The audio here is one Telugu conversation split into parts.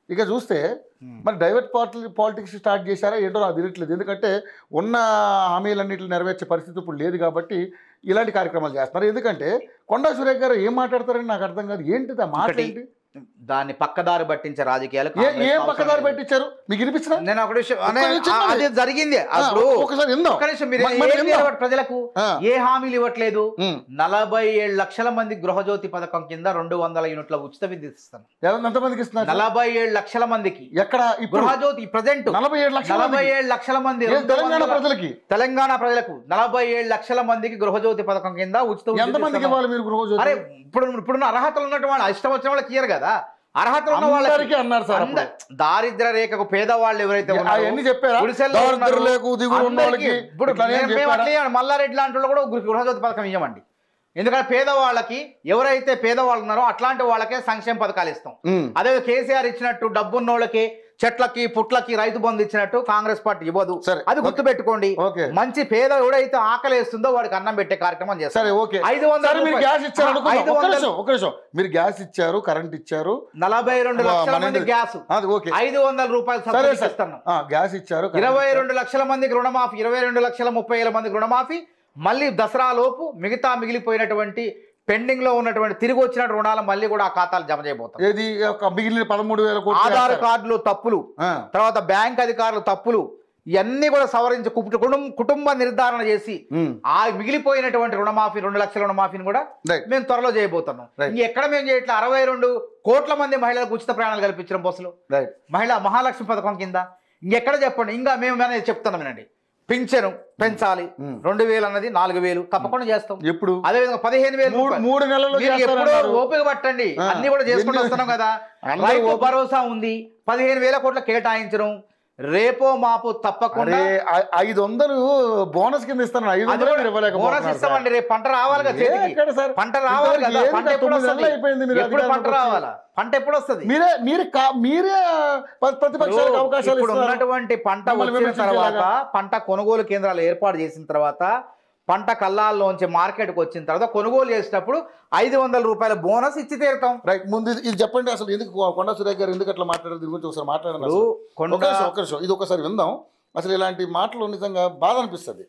ఇక చూస్తే మరి డైవర్ట్ పార్టీ పాలిటిక్స్ స్టార్ట్ చేశారా ఏంటో నాకు తెలియట్లేదు ఎందుకంటే ఉన్న హామీలన్నింటిని నెరవేర్చే పరిస్థితి ఇప్పుడు లేదు కాబట్టి ఇలాంటి కార్యక్రమాలు చేస్తున్నారు ఎందుకంటే కొండా సురేఖ్ గారు ఏం మాట్లాడతారని నాకు అర్థం కాదు ఏంటిది ఆ మాట ఒకటి, ఏంటి దాన్ని పక్కదారి పట్టించే రాజకీయాలు ఏ కాంగ్రెస్ ఏం అవసరం పక్కదారి లేదు. పెట్టించారు మీకు వినిపించిన నేను ఒక విషయం అనే- నిమిషం ఆ- మరి. అది జరిగింది అప్పుడు ఒకసారి విందాం ఒక్క నిమిషం మీరు మరి- మరి ఏం విందాం. చేయబట్టి ప్రజలకు ఆ. ఏ హామీలు ఇవ్వట్లేదు ఉమ్. నలభై ఏడు లక్షల మంది గృహజ్యోతి పథకం కింద రెండు వందల యూనిట్ల ఉచిత విద్యుత్ ఇస్తాను ఎంత- ఎంతమందికి ఇస్తున్నారు నలభై ఏడు లక్షల మందికి ఎక్కడ ఇప్పుడు గృహజ్యోతి ప్రజెంట్ నలభై ఏడు లక్షల నలభై మందికి. ఏడు లక్షల మంది ఏం రెండు తెలంగాణ వందల- ప్రజలకి తెలంగాణ ప్రజలకు నలభై ఏడు లక్షల మందికి గృహజ్యోతి పథకం కింద ఉచిత విద్యుత్ ఎంతమందికి ఇస్తున్నాం. ఇవ్వాలి మీరు గృహ అరే ఇప్పుడు ఇప్పుడున్న అర్హతలు ఉన్నట్టు వాళ్ళు ఇష్టం వచ్చిన వాళ్ళకి ఇయ్యరు కదా అర్హతలు ఉన్న వాళ్ళకి అందరికీ అన్నారు సార్ అంద- దారిద్ర్య రేఖకు పేదవాళ్ళు ఎవరైతే ఉన్నారో, అవన్నీ చెప్పారా గుడిసెల్లో ఉన్నారు, దారిద్ర్యులకు దిగులు ఉన్న అందరికీ వాళ్ళకి ఇప్పుడు ఇట్లా ఏం మేము- మేము చెప్పారా? అట్లా ఇయ్యం. మల్లారెడ్డి లాంటి వాళ్ళు కూడా గృహ- గృహజ్యోతి పథకం ఇవ్వమండి ఎందుకంటే పేదవాళ్ళకి ఎవరైతే పేదవాళ్ళు ఉన్నారో అట్లాంటి వాళ్ళకే సంక్షేమ పథకాలు ఇస్తాం ఉమ్. అదే కేసీఆర్ ఇచ్చినట్టు డబ్బున్నోళ్ళకి చెట్లకి పుట్లకి రైతు బంధు ఇచ్చినట్టు కాంగ్రెస్ పార్టీ ఇవ్వదు సరే. అది గుర్తుపెట్టుకోండి ఓకే. మంచి పేద ఎవడైతే ఆకలేస్తుందో వాడికి అన్నం పెట్టే కార్యక్రమం చేస్తారు సరే ఓకే ఐదు వందల సరే మీరు రూపాయలు- గ్యాస్ ఇచ్చారు ఆ, అనుకుందాం. ఐదు ఒక్క వందల- నిమిషం ఒక్క నిమిషం మీరు గ్యాస్ ఇచ్చారు కరెంట్ ఇచ్చారు నలభై రెండు లక్షల మన మంది ఇంటి- గ్యాస్ అది ఓకే ఐదు వందల రూపాయలు సరే సబ్సిడీ సార్ ఇస్తున్నాం ఆ, గ్యాస్ ఇచ్చారు కరెంట్ ఇరవై ఇచ్చారు. రెండు లక్షల మందికి రుణమాఫీ ఇరవై రెండు లక్షల ముప్పై వేల మందికి రుణమాఫీ మళ్ళీ దసరా లోపు మిగతా మిగిలిపోయినటువంటి పెండింగ్ లో ఉన్నటువంటి తిరిగి వచ్చిన రుణాలు మళ్ళీ కూడా ఆ ఖాతాలు జమ చేయబోతాం ఏది ఒక మిగిలిన పదమూడు వేల కోట్లు ఆధార్ వేస్తారు. కార్డులు తప్పులు ఆ, తర్వాత బ్యాంక్ అధికారులు తప్పులు ఇవన్నీ కూడా సవరించి కుటుంబ కుటుంబ- కుటుంబ నిర్ధారణ చేసి ఉమ్. ఆ మిగిలిపోయినటువంటి రుణమాఫీ రెండు లక్షల రుణమాఫీని కూడా Right. మేము త్వరలో చేయబోతున్నాం Right. ఇంకెక్కడ మేము చేయట్లే అరవై రెండు కోట్ల మంది మహిళలకు ఉచిత ప్రయాణాలు కల్పించడం బస్సులు రైట్ మహిళా మహాలక్ష్మి పథకం కింద ఇంకెక్కడ చెప్పండి ఇంకా మేము అనేది చెప్తున్నాం వినండి పింఛను పెంచాలి మ్మ్. రెండు వేలు అన్నది నాలుగు వేలు తప్పకుండా చేస్తాం ఎప్పుడు అదే విధంగా పదిహేను వేలు మూడు రూపాయలు. మూడు నెలల్లో మీరు ఎప్పుడో చేస్తారన్నారు. ఓపిక పట్టండి ఆ, అన్ని కూడా చేసుకుంటూ ఎన్ని- వస్తున్నాం కదా అందరూ రైతు ఓపిక- భరోసా ఉంది పదిహేను వేల కోట్ల కేటాయించడం రేపో మాపు తప్పకుండా అరే ఐ- ఐదు వందలు బోనస్ కింద ఇస్తాను ఐదు అది వందలు కూడా మీరు బోనస్ ఇవ్వలేకపోతున్నారు ఇస్తామండి రేపు పంట రావాలి కదా ఏ చేతికి ఎక్కడ సార్? పంట రావాలి ఇంతవరకు కదా ఏంటి పంట సార్? ఎప్పుడు తొమ్మిది వస్తుంది నెలలు అయిపోయింది మీరు ఎప్పుడు పంట అధికారంలోకి వచ్చి. రావాలా పంట ఎప్పుడు వస్తుంది మీరే మీరు కా- మీరే ప్ర- ప్రతిపక్షాలకు అవకాశాలు ఇప్పుడు ఇస్తున్నారు ఉన్నటువంటి పంట మిమ్మల్ని వచ్చిన విమర్శించేలాగా. తర్వాత పంట కొనుగోలు కేంద్రాలు ఏర్పాటు చేసిన తర్వాత పంట కల్లాల్లోంచి మార్కెట్కి వచ్చిన తర్వాత కొనుగోలు చేసేటప్పుడు ఐదు వందల రూపాయల బోనస్ ఇచ్చి తీరుతాం రైట్ ముందు ఇది- ఇది చెప్పండి అసలు ఎందుకు కొండ సురేఖ్ గారు ఎందుకు అట్లా మాట్లాడారు దీని గురించి ఒకసారి మాట్లాడండి ఇప్పుడు అసలు. కొండ ఒక్క నిమిషం, ఒక్క నిమిషం ఇది ఒకసారి విందాం అసలు ఇలాంటి మాటలు నిజంగా బాధ అనిపిస్తుంది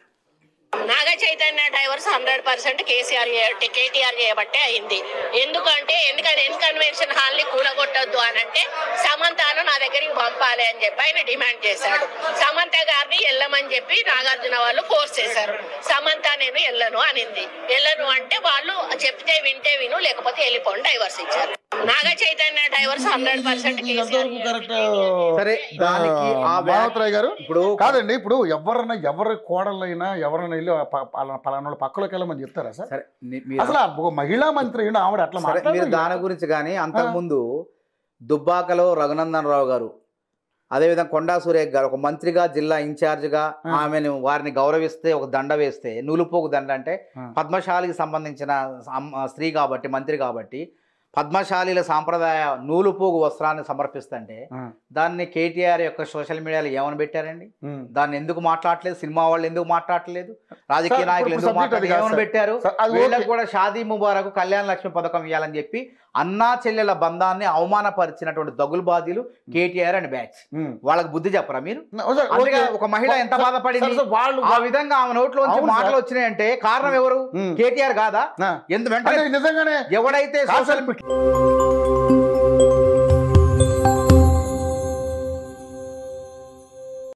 Naga Chaitanya divorce hundred percent KCR చేయబట్టే కేటీఆర్ చేయబట్టే అయింది ఎందుకంటే ఎందుకంటే ఎన్ కన్వెన్షన్ హాల్ ని కూలగొట్టొద్దు అని అంటే సమంతను నా దగ్గరికి పంపాలి అని చెప్పి ఆయన డిమాండ్ చేశాడు సమంత గారిని వెళ్ళమని చెప్పి నాగార్జున వాళ్ళు ఫోర్స్ చేశారు సమంత నేను వెళ్ళను అనింది వెళ్ళను అంటే వాళ్ళు చెప్తే వింటే విను లేకపోతే వెళ్ళిపోండి డైవర్స్ ఇచ్చారు Naga Chaitanya divorce hundred percent KCR ఎంతవరకు కరెక్ట్ సరే దానికి ఆ వ్యా- మానవతరాయ్ గారు ఇప్పుడు కాదండి ఇప్పుడు ఎవరన్నా ఎవరి కోడలైనా ఎవరైనా వెళ్ళి ఆ ప- పలానా పలానా వాళ్ళ పక్కలోకి వెళ్ళమని చెప్తారా సార్ సరే ని- మీరు- అసలు ఆ ఒక మహిళా మంత్రి అయినా ఆవిడ అట్లా సరే, మీరు మాట్లాడాలి దాని గురించి కానీ అంతకుముందు దుబ్బాకలో రఘునందన్ రావు గారు అదేవిధంగా కొండా సురేఖ్ గారు ఒక మంత్రిగా జిల్లా ఇన్ఛార్జ్గా ఆ. ఆమెను వారిని గౌరవిస్తే ఒక దండ వేస్తే నూలుపోకు దండ అంటే ఆ. పద్మశాలికి సంబంధించిన అమ్మ- స్త్రీ కాబట్టి మంత్రి కాబట్టి పద్మశాలీల సాంప్రదాయ నూలుపోగు వస్త్రాన్ని సమర్పిస్తుంటే ఆ. దాన్ని కేటీఆర్ యొక్క సోషల్ మీడియాలో ఏమని పెట్టారండి ఉమ్. దాన్ని ఎందుకు మాట్లాడలేదు సినిమా వాళ్ళు ఎందుకు మాట్లాడలేదు రాజకీయ సార్, నాయకులు ఇప్పుడు ఎందుకు subject అది మాట్లాడలేదు కాదు ఏమని సార్. పెట్టారు సార్, అది వీళ్ళకి ఓకే. కూడా షాదీ ముబారక్ కళ్యాణ లక్ష్మి పథకం ఇవ్వాలని చెప్పి అన్నా చెల్లెల బంధాన్ని అవమానపరిచినటువంటి దగులుబాజీలు కేటీఆర్ అండ్ బ్యాచ్ ఉమ్. వాళ్ళకి బుద్ధి చెప్పరా మీరు ఓ సార్, అందుకే ఓకే. ఒక మహిళ ఎంత సార్, బాధపడింది సార్, వాళ్ళు ఆ విధంగా ఆమె నోట్లోంచి అవును మాటలు సార్. వచ్చినాయంటే కారణం ఎవరు ఉమ్. కేటీఆర్ కాదా ఆ. ఎందు అంటే వెంటనే నిజంగానే ఎవడైతే కాదు సోషల్ సార్,